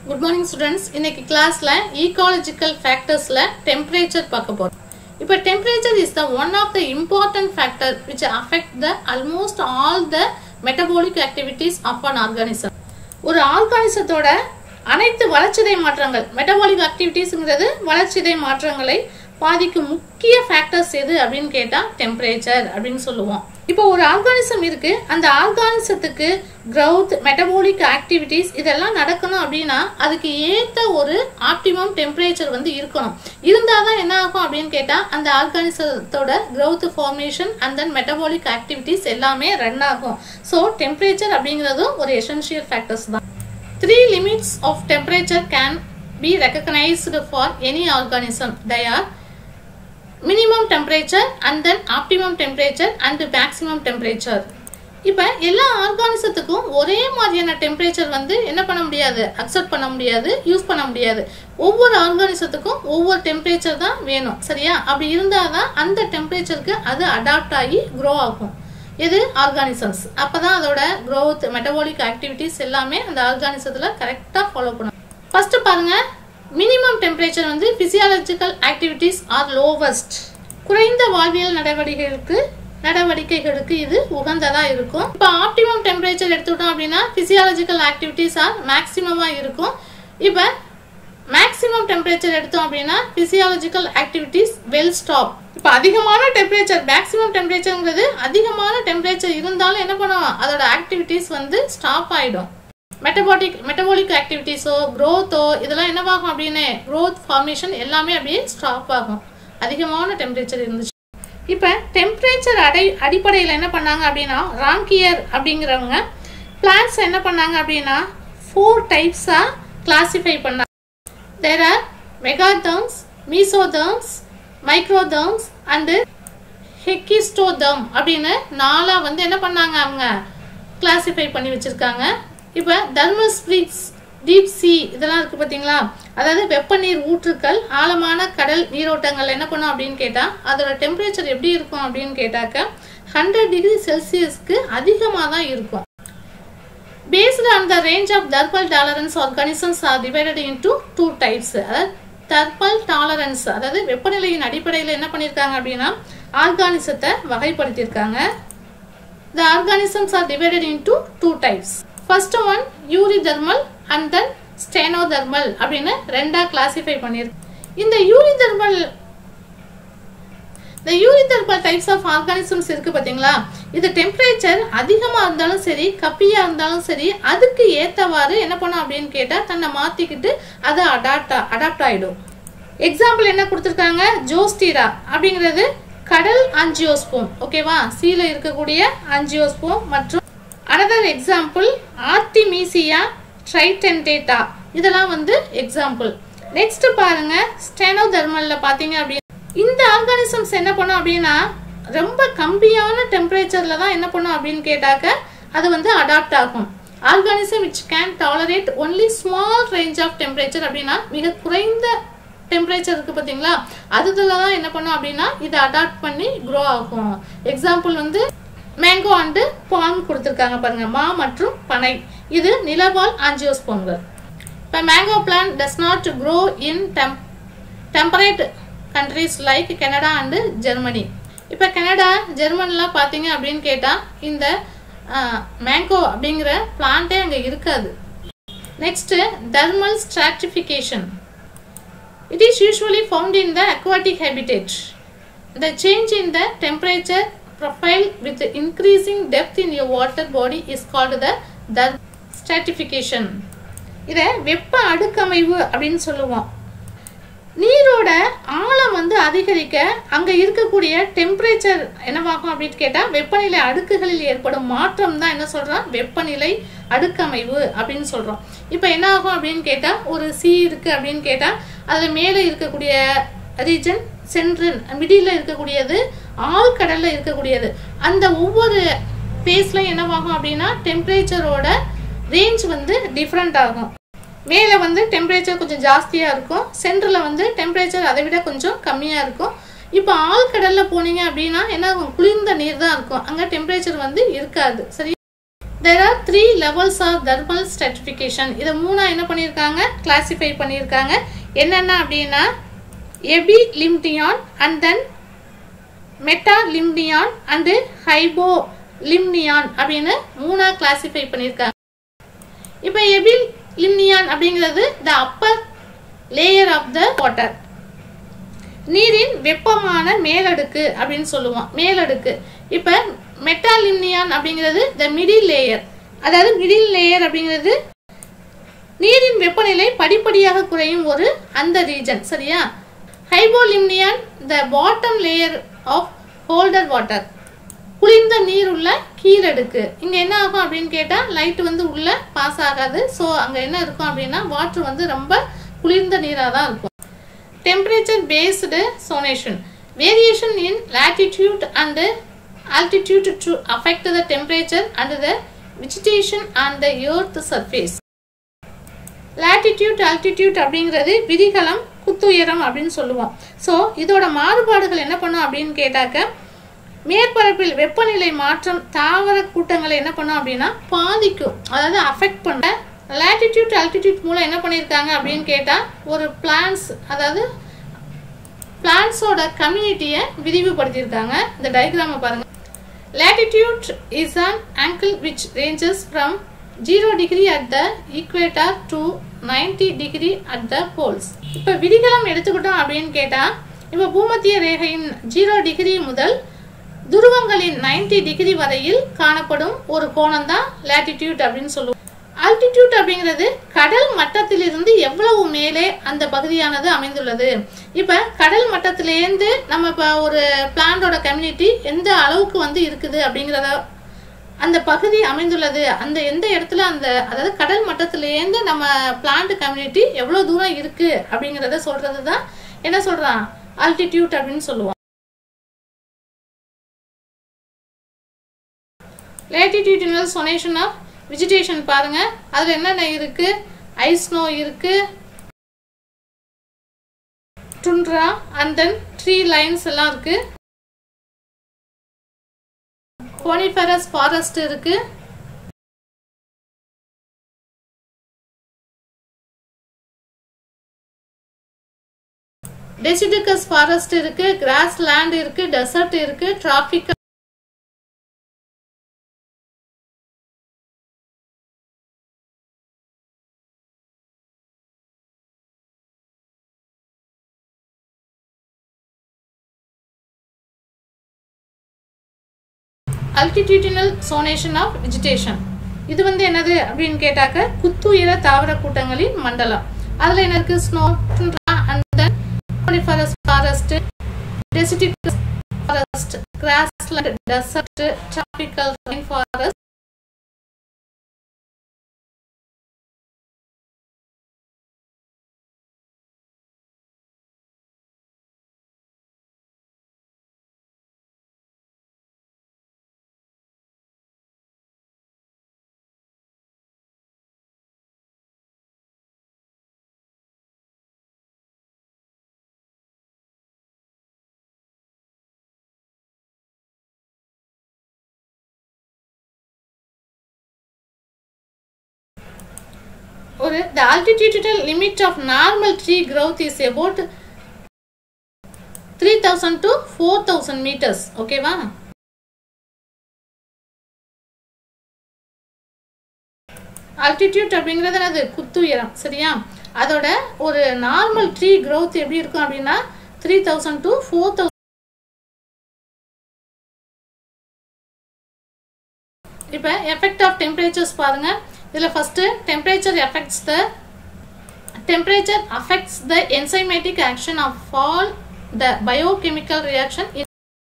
Good morning students இன்னைக்கு கிளாஸ்ல ecological ஃபேக்டர்ஸ்ல temperature பார்க்க போறோம் இப்போ temperature is the one of the important factor which affect the almost all the metabolic activities of an organism ஒரு ஆர்கானிசத்தோட அனைத்து வளர்ச்சிதை மாற்றங்கள் மெட்டபாலிக் ஆக்டிவிட்டீஸ்ங்கிறது வளர்ச்சிதை மாற்றங்களை பாதிக்கும் முக்கிய ஃபேக்டர்ஸ் எது அப்படின்னு கேட்டால் டெம்பரேச்சர் அப்படின்னு சொல்லுவோம் இப்போ ஒரு ஆர்கானிசம் இருக்கு அந்த ஆர்கானிசத்துக்கு growth மெட்டபாலிக் ஆக்டிவிட்டீஸ் இதெல்லாம் நடக்கணும் அப்படின்னா அதுக்கு ஏற்ற ஒரு ஆப்டிமம் டெம்பரேச்சர் வந்து இருக்கணும் இருந்தால் தான் என்ன ஆகும் அப்படின்னு கேட்டால் அந்த ஆர்கானிசத்தோட growth formation and then metabolic activities எல்லாமே ரன் ஆகும் ஸோ டெம்பரேச்சர் அப்படிங்கிறதும் ஒரு எசென்ஷியல் ஃபேக்டர்ஸ் தான் Three limits of temperature can be recognized for any organism. They are minimum temperature and then optimum temperature and maximum temperature. இப்போ எல்லா ஆர்கானிசத்துக்கும் ஒரே மாதிரியான temperature வந்து என்ன பண்ண முடியாது அக்செப்ட் பண்ண முடியாது யூஸ் பண்ண முடியாது ஒவ்வொரு ஆர்கானிசத்துக்கும் ஒவ்வொரு டெம்பரேச்சர் தான் வேணும் சரியா அப்படி இருந்தால் தான் அந்த டெம்பரேச்சருக்கு அது அடாப்ட் ஆகி க்ரோ ஆகும் எது ஆர்கானிசம்ஸ் அப்போ தான் அதோட growth மெட்டபாலிக் ஆக்டிவிட்டீஸ் எல்லாமே அந்த ஆர்கானிசத்தில் கரெக்டாக ஃபாலோ பண்ணும் ஃபர்ஸ்ட் பாருங்க மினிமம் டெம்பரேச்சர் வந்து பிசியாலஜிக்கல் ஆக்டிவிட்டீஸ் ஆர் லோவஸ்ட் குறைந்த வாழ்வியல் நடவடிக்கைகளுக்கு நடவடிக்கைகளுக்கு இது உகந்ததா இருக்கும் இப்போ ஆப்டிமம் டெம்பரேச்சர் எடுத்துக்கிட்டோம் அப்படின்னா பிசியாலஜிக்கல் ஆக்டிவிட்டீஸ் ஆர் மேக்சிமமா இருக்கும் இப்போ மேக்ஸிமம் டெம்பரேச்சர் எடுத்தோம் அப்படின்னா பிசியாலஜிக்கல் ஆக்டிவிட்டீஸ் வெல் ஸ்டாப் இப்போ அதிகமான டெம்பரேச்சர் மேக்ஸிமம் டெம்பரேச்சர்ங்கிறது அதிகமான டெம்பரேச்சர் இருந்தாலும் என்ன பண்ணுவோம் அதோட ஆக்டிவிட்டீஸ் வந்து ஸ்டாப் ஆயிடும் மெட்டபாலிக் மெட்டபாலிக் ஆக்டிவிட்டீஸோ க்ரோத்தோ இதெல்லாம் என்னவாகும் அப்படின்னு க்ரோத் ஃபார்மேஷன் எல்லாமே அப்படியே ஸ்டாப் ஆகும் அதிகமான டெம்பரேச்சர் இருந்துச்சு இப்போ டெம்பரேச்சர் அடை அடிப்படையில் என்ன பண்ணாங்க அப்படின்னா ராங்கியர் அப்படிங்கிறவங்க பிளான்ஸ் என்ன பண்ணாங்க அப்படின்னா ஃபோர் டைப்ஸாக கிளாசிஃபை பண்ணாங்க there are megatherms, mesotherms, microtherms and hekistotherms அப்படின்னு நாலா வந்து என்ன பண்ணாங்க அவங்க கிளாசிஃபை பண்ணி வச்சிருக்காங்க இப்போ தர்மல் ஸ்ப்ரிங்ஸ் டீப் சி இதெல்லாம் இருக்கு பார்த்தீங்களா அதாவது வெப்பநீர் ஊற்றுக்கள் ஆழமான கடல் நீரோட்டங்கள் என்ன பண்ணும் அப்படின்னு கேட்டால் அதோட டெம்பரேச்சர் எப்படி இருக்கும் அப்படின்னு கேட்டாக்க ஹண்ட்ரட் டிகிரி செல்சியஸ்க்கு அதிகமாக தான் இருக்கும் Based on the range of thermal tolerance, organisms are divided into two types. அதாவது thermal tolerance அதாவது வெப்பநிலையின் அடிப்படையில் என்ன பண்ணியிருக்காங்க அப்படின்னா ஆர்கானிசத்தை வகைப்படுத்தியிருக்காங்க The organisms are divided into two types. First one யூரிதர்மல் and then ஸ்டெனோதர்மல் அப்படின்னு ரெண்டா கிளாசிஃபை பண்ணியிருக்கு இந்த யூரிதர்மல் இந்த யூரிதர்மல் டைப்ஸ் ஆஃப் ஆர்கானிசம்ஸ் இருக்கு பாத்தீங்களா இது டெம்பரேச்சர் அதிகமா இருந்தாலும் சரி கப்பியா இருந்தாலும் சரி அதுக்கு ஏத்தவாறு என்ன பண்ணும் அப்படின்னு கேட்டா தன்னை மாத்திக்கிட்டு அதை அடாப்ட் அடாப்ட் ஆயிடும் எக்ஸாம்பிள் என்ன கொடுத்துருக்காங்க ஜோஸ்டீரா அப்படிங்கிறது கடல் ஆஞ்சியோஸ்போம் ஓகேவா சீல இருக்கக்கூடிய ஆஞ்சியோஸ்போம் மற்றும் அனதர் எக்ஸாம்பிள் ஆர்டிமீசியா ட்ரைடென்டேட்டா இதெல்லாம் வந்து எக்ஸாம்பிள் நெக்ஸ்ட் பாருங்க ஸ்டெனோதர்மல்ல பாத்தீங்க அப்படின்னா இந்த ஆர்கானிசம்ஸ் என்ன பண்ணும் அப்படின்னா ரொம்ப கம்மியான டெம்பரேச்சர்ல தான் என்ன பண்ணும் அப்படின்னு கேட்டாக்க அது வந்து அடாப்ட் ஆகும் organism which can tolerate only small range of temperature அப்படின்னா மிக குறைந்த டெம்பரேச்சர் இருக்கு பார்த்தீங்களா அதுல தான் என்ன பண்ணும் அப்படின்னா இதை அடாப்ட் பண்ணி க்ரோ ஆகும் எக்ஸாம்பிள் வந்து மேங்கோ அண்டு பாம் கொடுத்துருக்காங்க பாருங்க மா மற்றும் பனை இது நிலவால் ஆஞ்சியோஸ்போன்கள் இப்போ mango plant does not grow in them temperate countries like Canada and Germany இப்போ கனடா ஜெர்மன்லாம் பார்த்தீங்க அப்படின்னு கேட்டால் இந்த மேங்கோ அப்படிங்கிற பிளான்ட்டே அங்கே இருக்காது next thermal stratification it is usually found in the aquatic habitat the change in the temperature profile with increasing depth in your water body is called the thermal stratification இதை வெப்ப அடுக்கமைவு அப்படின்னு சொல்லுவோம் நீரோட ஆழம் வந்து அதிகரிக்க அங்க இருக்கக்கூடிய டெம்பரேச்சர் என்னவாகும் அப்படின்னு கேட்டா வெப்பநிலை அடுக்குகளில் ஏற்படும் மாற்றம் தான் என்ன சொல்றோம் வெப்பநிலை அடுக்கமைவு அப்படின்னு சொல்றோம் இப்போ என்ன ஆகும் அப்படின்னு கேட்டா ஒரு சி இருக்கு அப்படின்னு கேட்டா அதுல மேலே இருக்கக்கூடிய ரீஜன் சென்ட்ரல் மிடில் இருக்கக்கூடியது ஆழ்கடல்ல இருக்கக்கூடியது அந்த ஒவ்வொரு பேஸ்ல என்னவாகும் அப்படின்னா டெம்பரேச்சரோட ரேஞ்ச் வந்து டிஃப்ரெண்ட் ஆகும் மேலே வந்து டெம்பரேச்சர் கொஞ்சம் ஜாஸ்தியாக இருக்கும் சென்டரில் வந்து டெம்பரேச்சர் அதை விட கொஞ்சம் கம்மியாக இருக்கும் இப்போ ஆழ்கடலில் போனீங்க அப்படின்னா என்ன ஆகும் குளிர்ந்த நீர் தான் இருக்கும் அங்கே டெம்பரேச்சர் வந்து இருக்காது சரி there are three levels of thermal stratification இதை மூணா என்ன பண்ணியிருக்காங்க கிளாசிஃபை பண்ணியிருக்காங்க என்னென்ன அப்படின்னா epilimnion and then metalimnion and hypolimnion அப்படின்னு மூணா கிளாசிஃபை பண்ணியிருக்காங்க இப்போ எபில் லிம்னியான் அப்படிங்கிறது the upper layer of the water நீரின் வெப்பமான மேலடுக்கு அப்படின்னு சொல்லுவோம் மேலடுக்கு இப்போ மெட்டாலிம்னியான் அப்படிங்கிறது த மிடில் லேயர் அதாவது மிடில் லேயர் அப்படிங்கிறது நீரின் வெப்பநிலை படிப்படியாக குறையும் ஒரு அந்த ரீஜன் சரியா hypolimnion the bottom layer of colder water குளிர்ந்த நீர் உள்ள கீழடுக்கு இங்கே என்ன ஆகும் அப்படின்னு கேட்டால் லைட் வந்து உள்ளே பாஸ் ஆகாது ஸோ அங்கே என்ன இருக்கும் அப்படின்னா வாட்டர் வந்து ரொம்ப குளிர்ந்த நீராக தான் இருக்கும் temperature based sonation variation in latitude and altitude to affect the temperature and the vegetation on the earth surface latitude altitude அப்படிங்கிறது விதிகளம் குத்துயரம் அப்படின்னு சொல்லுவோம் ஸோ இதோட மாறுபாடுகள் என்ன பண்ணும் அப்படின்னு கேட்டாக்க மேற்பரப்பில் வெப்பநிலை மாற்றம் தாவர கூட்டங்களை என்ன பண்ணும் அப்படின்னா பாதிக்கும் அதாவது அஃபெக்ட் பண்ண latitude altitude மூலம் என்ன பண்ணியிருக்காங்க அப்படின்னு கேட்டால் ஒரு பிளான்ஸ் அதாவது பிளான்ஸோட கம்யூனிட்டியை விரிவுபடுத்தியிருக்காங்க இந்த டயக்ராமை பாருங்க latitude is an angle which ranges from 0 degree at the equator to 90 degree at the poles இப்போ விதிகளம் எடுத்துக்கிட்டோம் அப்படின்னு கேட்டால் இப்போ பூமத்திய ரேகையின் ஜீரோ டிகிரி முதல் துருவங்களின் 90 டிகிரி வரையில் காணப்படும் ஒரு கோணம் தான் latitude அப்படின்னு சொல்லுவோம் ஆல்டிடியூட் அப்படிங்கிறது கடல் மட்டத்திலிருந்து எவ்வளவு மேலே அந்த பகுதியானது அமைந்துள்ளது இப்போ கடல் மட்டத்திலேருந்து நம்ம இப்போ ஒரு பிளான்டோட கம்யூனிட்டி எந்த அளவுக்கு வந்து இருக்குது அப்படிங்கிறத அந்த பகுதி அமைந்துள்ளது அந்த எந்த இடத்துல அந்த அதாவது கடல் மட்டத்திலேருந்து நம்ம பிளான்ட் கம்யூனிட்டி எவ்வளோ தூரம் இருக்கு அப்படிங்கிறத சொல்றது தான் என்ன சொல்றான் ஆல்டிடியூட் அப்படின்னு சொல்லுவோம் லேட்டிடியூடினல் சொனேஷன் ஆஃப் வெஜிடேஷன் பாருங்க அதுல என்னென்ன இருக்கு ஐஸ் ஸ்னோ இருக்கு tundra and then tree lines எல்லாம் இருக்கு கோனிஃபரஸ் ஃபாரஸ்ட் இருக்கு டெசிடிகஸ் ஃபாரஸ்ட் இருக்கு கிராஸ் லேண்ட் இருக்கு டெசர்ட் இருக்கு tropical altitudinal zonation of vegetation இது வந்து என்னது அப்படின்னு கேட்டாக்க குத்துயர தாவர கூட்டங்களின் மண்டலம் அதுல என்ன இருக்கு snow and then coniferous forest deciduous forest grassland desert tropical rain forest ஒரு the altitudinal limit of normal tree growth is about 3000 to 4000 meters ஓகேவா altitude அப்படிங்கிறது என்னது குத்து உயரம் சரியா அதோட ஒரு நார்மல் ட்ரீ growth எப்படி இருக்கும் அப்படின்னா three thousand to four thousand இப்போ எஃபெக்ட் ஆஃப் டெம்பரேச்சர்ஸ் பாருங்க இதில் first temperature effects the temperature affects the enzymatic action of all the biochemical reaction in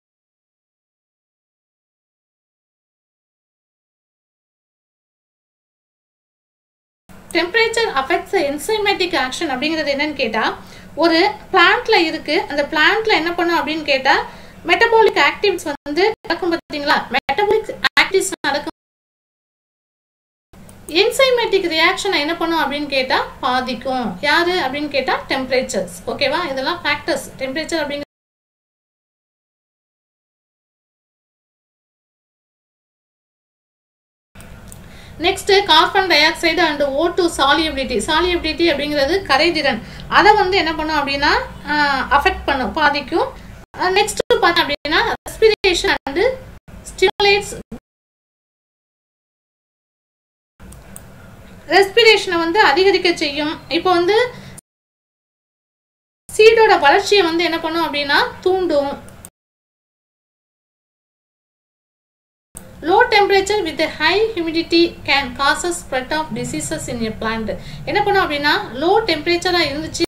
temperature affects enzymatic action அப்படிங்கிறது என்னன்னு கேட்டால் ஒரு பிளான்ட்ல இருக்கு அந்த பிளான்ட்ல என்ன பண்ணும் அப்படின்னு கேட்டால் மெட்டபாலிக் ஆக்டிவிட்டிஸ் வந்து நடக்கும் பார்த்தீங்களா மெட்டபாலிக் ஆக்டிவிட்டிஸ் நடக்கும் என்சைமேட்டிக் ரியாக்ஷனை என்ன பண்ணும் அப்படின்னு கேட்டால் பாதிக்கும் யாரு அப்படின்னு கேட்டால் டெம்பரேச்சர்ஸ் ஓகேவா இதெல்லாம் ஃபேக்டர்ஸ் டெம்பரேச்சர் அப்படிங்கிற next carbon dioxide and O two solubility solubility அப்படிங்கிறது கரைதிறன் அதை வந்து என்ன பண்ணும் அப்படின்னா அஃபெக்ட் பண்ணும் பாதிக்கும் நெக்ஸ்ட் பார்த்தோம் அப்படின்னா ரெஸ்பிரேஷன் அண்ட் ஸ்டிமுலேட்ஸ் ரெஸ்பிரேஷனை வந்து அதிகரிக்க செய்யும் இப்போ வந்து சீடோட வளர்ச்சியை வந்து என்ன பண்ணும் அப்படின்னா தூண்டும் low temperature with high humidity can causes spread of diseases in a plant என்ன பண்ணும் அப்படின்னா லோ டெம்பரேச்சரா இருந்துச்சு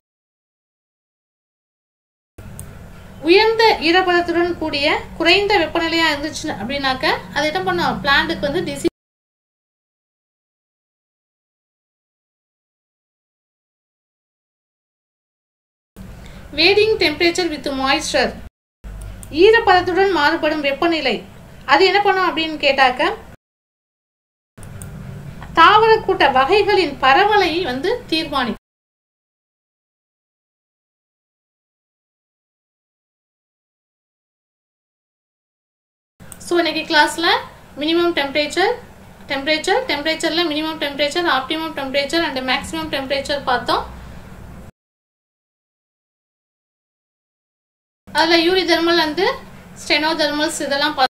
உயர்ந்த ஈரப்பதத்துடன் கூடிய குறைந்த வெப்பநிலையா இருந்துச்சு அப்படின்னாக்க அது என்ன பண்ணும் பிளான்ட்டுக்கு வந்து டிசீஸ் வேடிங் டெம்பரேச்சர் வித் மாய்ஸ்சர் ஈரப்பதத்துடன் மாறுபடும் வெப்பநிலை அது என்ன பண்ணும் அப்படின்னு கேட்டாக்க தாவர கூட்ட வகைகளின் பரவலை வந்து தீர்மானிக்கும் ஸோ இன்னைக்கு கிளாஸ்ல மினிமம் டெம்பரேச்சர் டெம்பரேச்சர் டெம்பரேச்சர்ல minimum temperature optimum temperature and maximum temperature பார்த்தோம் அதில் யூரி தெர்மல் வந்து ஸ்டெனோ தெர்மல்ஸ் இதெல்லாம்